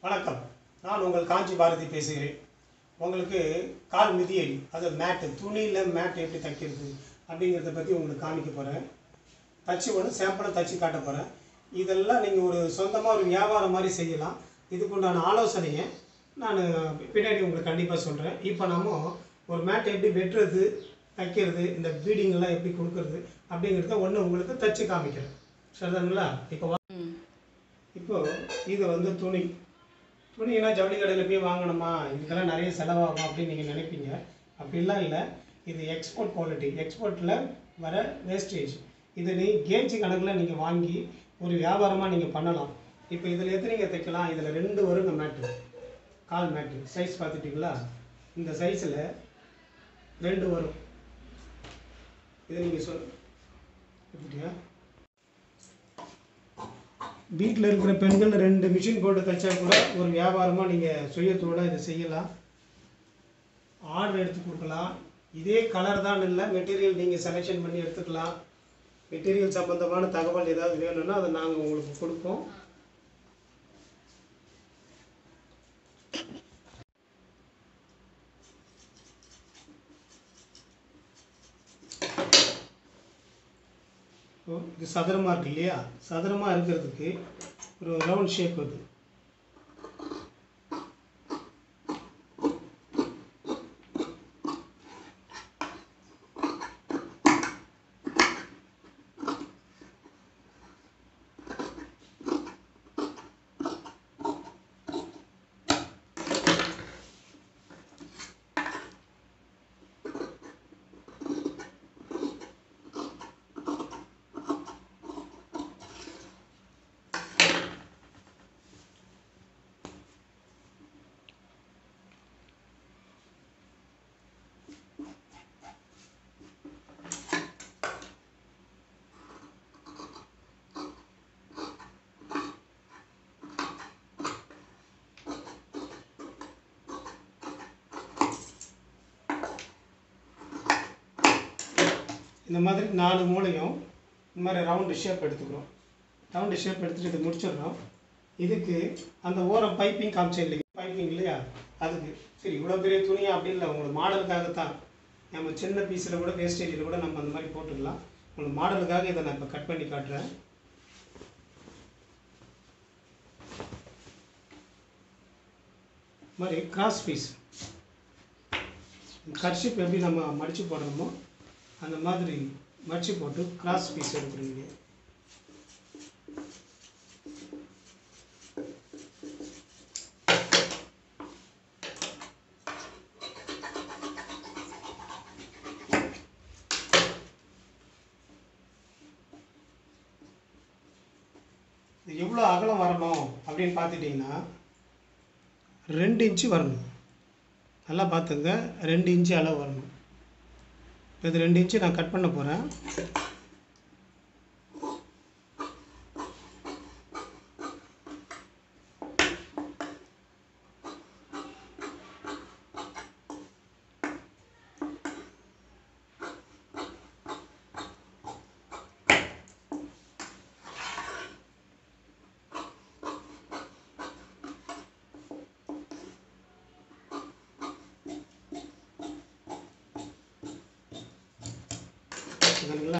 வணக்கம் நான் உங்கள் காஞ்சி பாரதி பேசுகிறேன் உங்களுக்கு கால் மிதியடி அது மேட்டு துணியில் மேட் எப்படி தைக்கிறது அப்படிங்கிறத பற்றி உங்களுக்கு காமிக்க போகிறேன் தச்சு ஒன்று சாம்பிளாக தச்சு காட்ட போகிறேன் இதெல்லாம் நீங்கள் ஒரு சொந்தமாக ஒரு வியாபாரம் மாதிரி செய்யலாம் இதுக்குண்டான ஆலோசனையை நான் பின்னாடி உங்களுக்கு கண்டிப்பாக சொல்கிறேன் இப்போ நாம ஒரு மேட் எப்படி வெட்டுறது தைக்கிறது இந்த பீடிங்கெல்லாம் எப்படி கொடுக்கறது அப்படிங்கிறத ஒன்று உங்களுக்கு தச்சு காமிக்கிறேன் சரிதானுங்களா இப்போ வா இப்போ இது வந்து துணி துணினா ஜவுளி கடையில் போய் வாங்கணுமா இதுக்கெல்லாம் நிறைய செலவாகும் அப்படின்னு நீங்கள் நினைப்பீங்க அப்படிலாம் இல்லை இது எக்ஸ்போர்ட் குவாலிட்டி எக்ஸ்போர்ட்டில் வர வேஸ்டேஜ் இது நீ கேஜ் கணக்கில் நீங்கள் வாங்கி ஒரு வியாபாரமாக நீங்கள் பண்ணலாம் இப்போ இதில் எத்தனைங்க தைக்கலாம் இதில் ரெண்டு வருங்க மேட்டு கால் மேட்டு சைஸ் பார்த்துட்டிங்களா இந்த சைஸில் ரெண்டு வரும் இதை நீங்கள் சொல் எப்படியா வீட்டில் இருக்கிற பெண்கள் ரெண்டு மிஷின் போட்டு தைச்சா கூட ஒரு வியாபாரமாக நீங்கள் சுயத்தோட இதை செய்யலாம் ஆர்டர் எடுத்து கொடுக்கலாம் இதே கலர் தான் இல்லை மெட்டீரியல் நீங்கள் செலெக்ஷன் பண்ணி எடுத்துக்கலாம் மெட்டீரியல் சம்மந்தமான தகவல் ஏதாவது வேணும்னா அதை நாங்கள் உங்களுக்கு கொடுப்போம் இப்போ இது சதுரமாக இருக்கு இல்லையா சதுரமாக இருக்கிறதுக்கு ஒரு ரவுண்ட் ஷேப் அது இந்த மாதிரி நாலு மூலையும் இந்த மாதிரி ரவுண்டு ஷேப் எடுத்துக்கிறோம் ரவுண்டு ஷேப் எடுத்துகிட்டு இதை முடிச்சிடுறோம் இதுக்கு அந்த ஓரம் பைப்பிங் காமிச்சேன் இல்லைங்க பைப்பிங் இல்லையா அதுக்கு சரி இவ்வளோ பெரிய துணியா அப்படி இல்லை உங்களுக்கு மாடலுக்காகத்தான் நம்ம சின்ன பீஸில் கூட வேஸ்டேஜில் கூட நம்ம அந்த மாதிரி போட்டுக்கலாம் உங்களுக்கு மாடலுக்காக இதை நான் இப்போ கட் பண்ணி காட்டுறேன் இது மாதிரி கிராஸ் பீஸ் கர்ஷிப் எப்படி நம்ம மடித்து போடுறோமோ அந்த மாதிரி மடிச்சு போட்டு கிராஸ் பீஸ் எடுக்கிறீங்க இது எவ்வளோ அகலம் வரணும் அப்படின்னு பார்த்துட்டிங்கன்னா ரெண்டு இன்ச்சு வரணும் நல்லா பார்த்துங்க ரெண்டு இன்ச்சு அளவு வரணும் இப்போ இது ரெண்டு இன்ச்சு நான் கட் பண்ண போகிறேன் சரிங்களா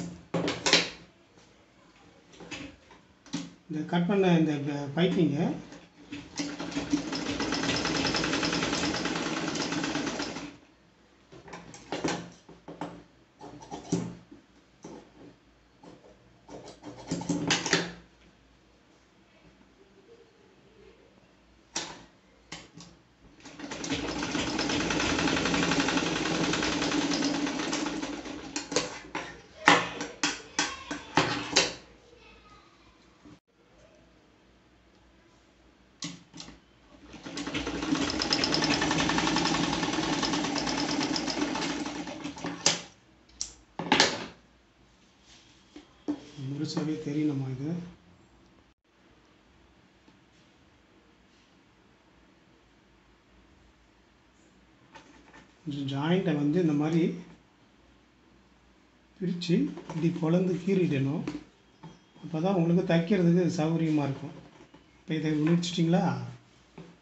இந்த கட் பண்ண இந்த பைப்பிங்கை முழுசாகவே தெரியணுமா இது ஜாயிண்ட்டை வந்து இந்த மாதிரி பிரித்து இப்படி பொளந்து கீறிடணும் அப்போ தான் உங்களுக்கு தைக்கிறதுக்கு சௌகரியமாக இருக்கும் இப்போ இதை முடிச்சிட்டிங்களா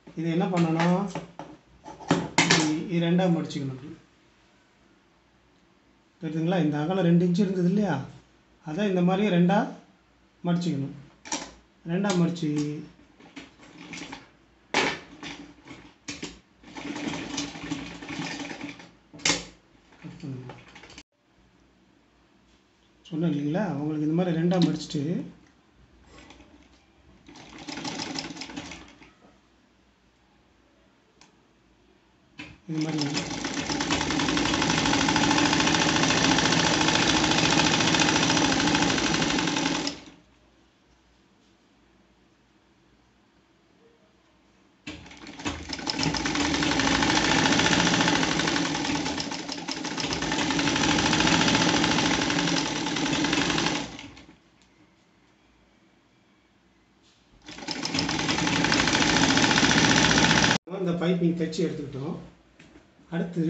இது என்ன பண்ணணும் இப்படி இது ரெண்டாக மடிச்சுக்கணும் இப்படி தெரியுதுங்களா இந்த அகலம் ரெண்டு இன்ச்சு இருந்தது இல்லையா அதை இந்த மாதிரியே ரெண்டாக மடிச்சுக்கணும் ரெண்டாக மடித்து சொன்னேன் இல்லைங்களா உங்களுக்கு இந்த மாதிரி ரெண்டாக மடிச்சுட்டு இது மாதிரி இந்த பைப்பிங் தைச்சி எடுத்துக்கிட்டோம் அடுத்து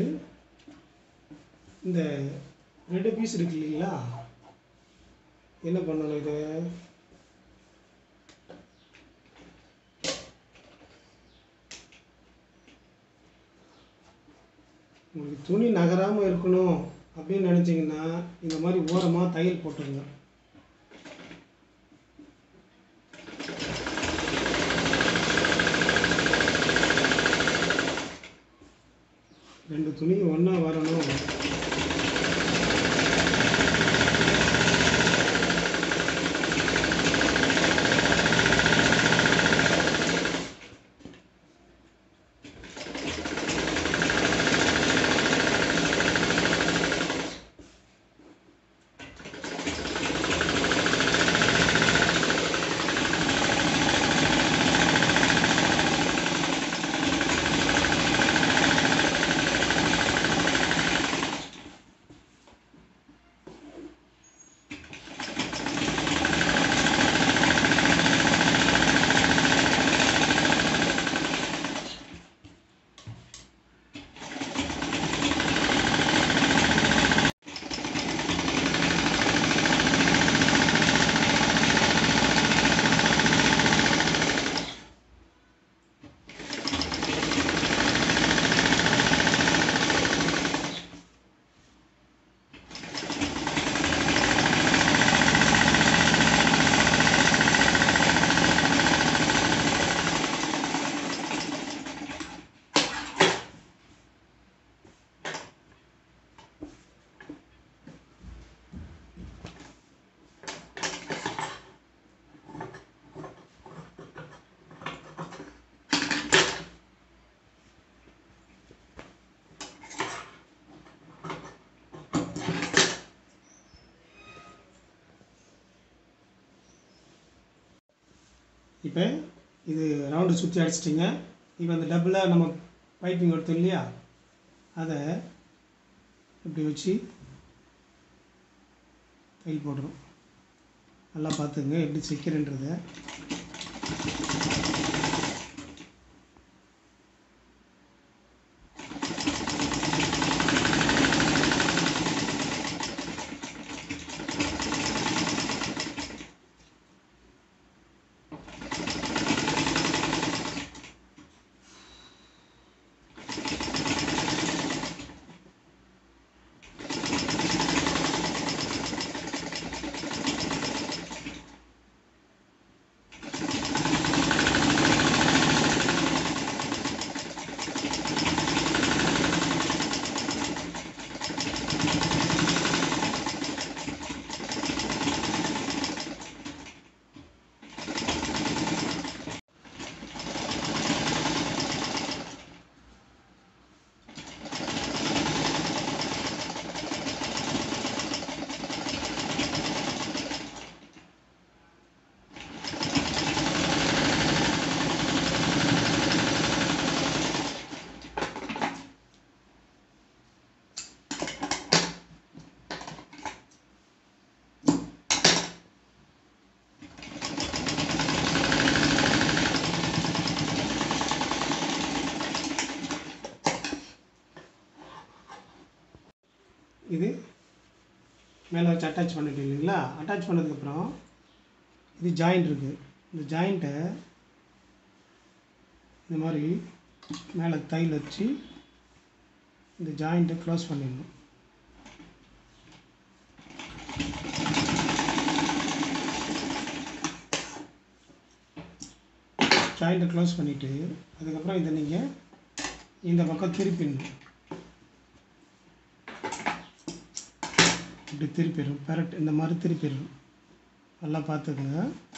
இந்த ரெண்டு பீஸ் இருக்கு இல்லைங்களா என்ன பண்ணணும் இது உங்களுக்கு துணி நகராமல் இருக்கணும் அப்படின்னு நினச்சிங்கன்னா இந்த மாதிரி ஓரமாக தையல் போட்டுருங்க ரெண்டு துணி ஒன்றா வரணும் இப்போ இது ரவுண்டு சுற்றி அடிச்சிட்டிங்க இப்போ அந்த டப்பில் நம்ம பைப்பிங் எடுத்தோம் இல்லையா அதை இப்படி வச்சு தையல் போடுறோம் நல்லா பார்த்துங்க எப்படி தைக்கிறேன்றதை இது மேலே வச்சு அட்டாச் பண்ணிட்டு இல்லைங்களா அட்டாச் பண்ணதுக்கப்புறம் இது ஜாயிண்ட் இருக்குது இந்த ஜாயிண்ட்டை இந்த மாதிரி மேலே தையல் வச்சு இந்த ஜாயிண்ட்டை க்ளோஸ் பண்ணிடணும் ஜாயிண்ட்டை க்ளோஸ் பண்ணிவிட்டு அதுக்கப்புறம் இதை நீங்கள் இந்த பக்கம் திருப்பிடணும் இப்படி திருப்பிடும் பெரட் இந்த மாதிரி திருப்பிடணும் நல்லா பார்த்துக்குங்க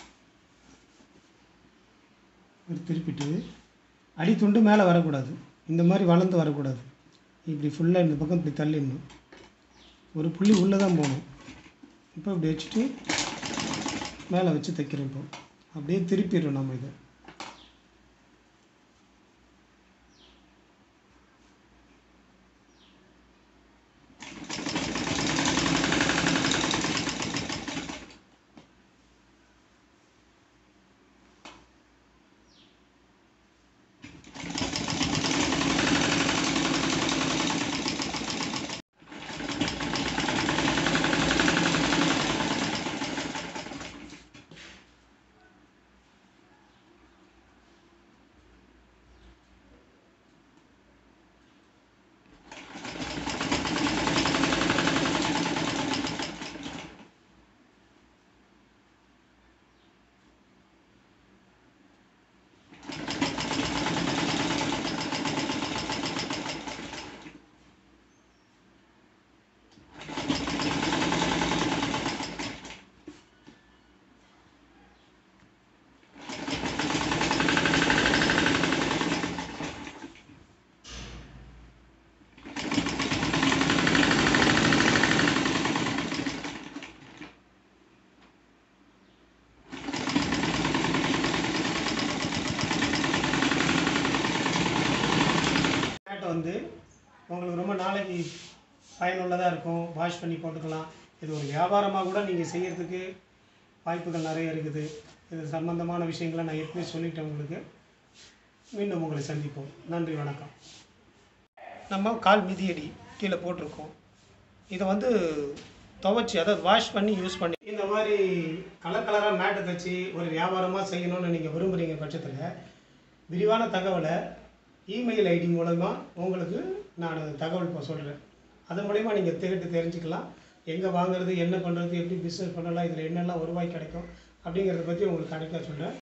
இப்படி திருப்பிட்டு அடித்துண்டு மேலே வரக்கூடாது இந்த மாதிரி வளர்ந்து வரக்கூடாது இப்படி ஃபுல்லாக இந்த பக்கம் இப்படி தள்ளிடணும் ஒரு புள்ளி உள்ளே தான் போகணும் இப்போ இப்படி வச்சுட்டு மேலே வச்சு தைக்கிறோம் இப்போ அப்படியே திருப்பிடுறோம் நம்ம இதை மேட்டை வந்து உங்களுக்கு ரொம்ப நாளைக்கு பயனுள்ளதாக இருக்கும் வாஷ் பண்ணி போட்டுக்கலாம் இது ஒரு வியாபாரமாக கூட நீங்கள் செய்யறதுக்கு வாய்ப்புகள் நிறைய இருக்குது இது சம்பந்தமான விஷயங்களை நான் ஏற்கனவே சொல்லிட்டேன் உங்களுக்கு மீண்டும் உங்களை சந்திப்போம் நன்றி வணக்கம் நம்ம கால் மிதியடி கீழே போட்டிருக்கோம் இதை வந்து துவைச்சி அதாவது வாஷ் பண்ணி யூஸ் பண்ணி இந்த மாதிரி கலர் கலராக மேட்டை தைச்சி ஒரு வியாபாரமாக செய்யணும்னு நீங்கள் விரும்புகிறீங்க பட்சத்தில் விரிவான தகவலை இமெயில் ஐடி மூலமா உங்களுக்கு நான் தகவல் இப்போ சொல்கிறேன் அதன் மூலயமா நீங்கள் கேட்டு தெரிஞ்சுக்கலாம் எங்கே வாங்குறது என்ன பண்ணுறது எப்படி பிஸ்னஸ் பண்ணலாம் இதில் என்னெல்லாம் வருவாய் கிடைக்கும் அப்படிங்கிறத பற்றி உங்களுக்கு கரெக்டாக சொல்கிறேன்